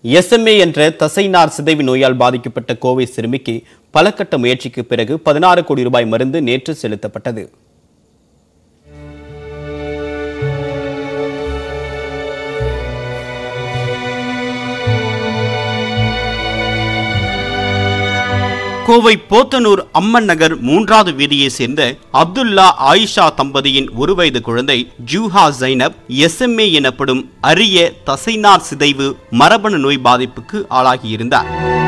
SMA என்ற தசைநார் சிதைவு நோயால் பாதிக்கப்பட்ட கோவை சிறுமிக்கு பல கட்ட முயற்சிக்கு பிறகு பதினாறு கோடி ரூபாய் மருந்து நேற்று செலுத்தப்பட்டது கோவை போத்தனூர் அம்மன் நகர் மூன்றாவது வீதியை சேர்ந்த அப்துல்லா ஆயிஷா தம்பதியின் ஒரு வயது குழந்தை ஜூஹா ஜைனப் எஸ்எம்ஏ எனப்படும் அரிய தசைநார் சிதைவு மரபணு நோய் பாதிப்புக்கு ஆளாகியிருந்தார்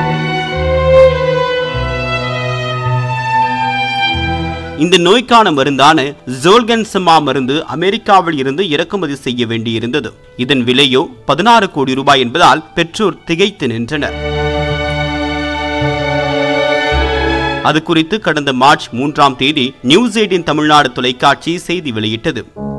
இந்த நோய்க்கான மருந்தான ஜோல்கன்சமா மருந்து அமெரிக்காவில் இருந்து இறக்குமதி செய்ய வேண்டியிருந்தது இதன் விலையோ பதினாறு கோடி ரூபாய் என்பதால் பெற்றோர் திகைத்து நின்றனர் அது குறித்து கடந்த மார்ச் மூன்றாம் தேதி நியூஸ் எயிட்டின் தமிழ்நாடு தொலைக்காட்சி செய்தி வெளியிட்டது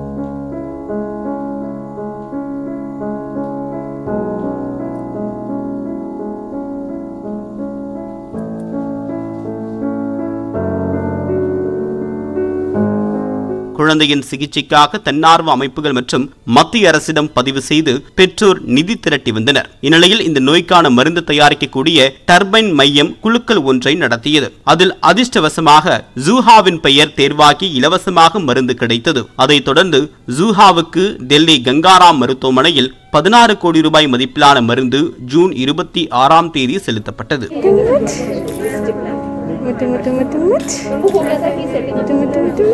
குழந்தையின் சிகிச்சைக்காக தன்னார்வ அமைப்புகள் மற்றும் மத்திய அரசிடம் பதிவு செய்து பெற்றோர் நிதி திரட்டி வந்தனர் இந்நிலையில் இந்த நோய்க்கான மருந்து தயாரிக்கக்கூடிய டர்பைன் மையம் குழுக்கள் ஒன்றை நடத்தியது அதில் அதிர்ஷ்டவசமாக ஜூஹாவின் பெயர் தேர்வாகி இலவசமாக மருந்து கிடைத்தது அதைத் தொடர்ந்து ஜூஹாவுக்கு டெல்லி கங்காராம் மருத்துவமனையில் பதினாறு கோடி ரூபாய் மதிப்பிலான மருந்து ஜூன் இருபத்தி ஆறாம் தேதி செலுத்தப்பட்டது முட்டு முட்டு முட்டு முட்டு முட்டு முட்டு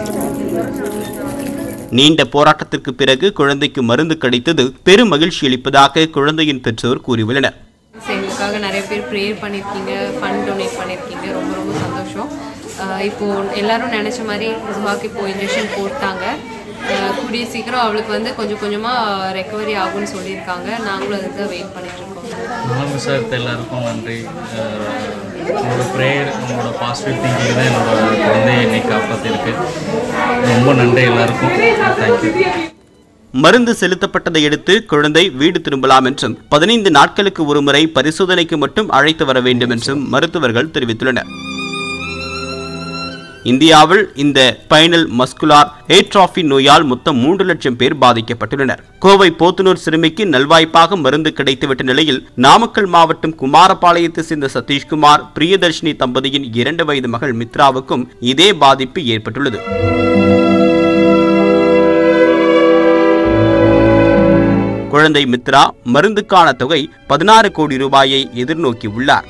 நீண்ட போராட்டத்திற்கு பிறகு குழந்தைக்கு மருந்து கிடைத்தது பெரும் மகிழ்ச்சி அளிப்பதாக குழந்தையின் பெற்றோர் கூறியுள்ளனர் எங்களுக்காக நிறைய பேர் ப்ரேயர் பண்ணியிருக்கீங்க ஃபண்ட் டொனேட் பண்ணியிருக்கீங்க ரொம்ப ரொம்ப சந்தோஷம் அஹ் இப்போ எல்லாரும் நினச்ச மாதிரி ஜுஹாக்கு இப்போ இன்ஜெக்ஷன் போட்டாங்க அஹ் கூடிய சீக்கிரம் அவளுக்கு வந்து கொஞ்சம் கொஞ்சமாக ரெக்கவரி ஆகும்னு சொல்லியிருக்காங்க நாங்களும் அதுக்கு தான் வெயிட் பண்ணிட்டு இருக்கோம் நலம் விசாரித்த எல்லாருக்கும் நன்றி அஹ் உங்களோட ப்ரேயர் உங்களோட பாசிட்டிவ் திங்கிங் தான் என்னோட குழந்தையை இன்னைக்கு காப்பாற்றிருக்கு ரொம்ப நன்றி எல்லாருக்கும் தேங்க்யூ மருந்து செலுத்தப்பட்டதை அடுத்து குழந்தை வீடு திரும்பலாம் என்றும் பதினைந்து நாட்களுக்கு ஒருமுறை பரிசோதனைக்கு மட்டும் அழைத்து வர வேண்டும் என்றும் மருத்துவர்கள் தெரிவித்துள்ளனர் இந்தியாவில் இந்த ஸ்பைனல் மஸ்குலார் ஏட்ராஃபி நோயால் மொத்தம் மூன்று லட்சம் பேர் பாதிக்கப்பட்டுள்ளனர் கோவை போத்தனூர் சிறுமிக்கு நல்வாய்ப்பாக மருந்து கிடைத்துவிட்ட நிலையில் நாமக்கல் மாவட்டம் குமாரபாளையத்தை சேர்ந்த சதீஷ்குமார் பிரியதர்ஷினி தம்பதியின் இரண்டு வயது மகள் மித்ராவுக்கும் இதே பாதிப்பு ஏற்பட்டுள்ளது குழந்தை மித்ரா மருந்துக்கான தொகை பதினாறு கோடி ரூபாயை எதிர்நோக்கி உள்ளார்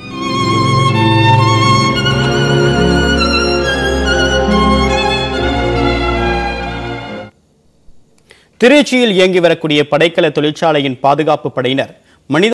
திருச்சியில் இயங்கி வரக்கூடிய படைக்கல தொழிற்சாலையின் பாதுகாப்பு படையினர்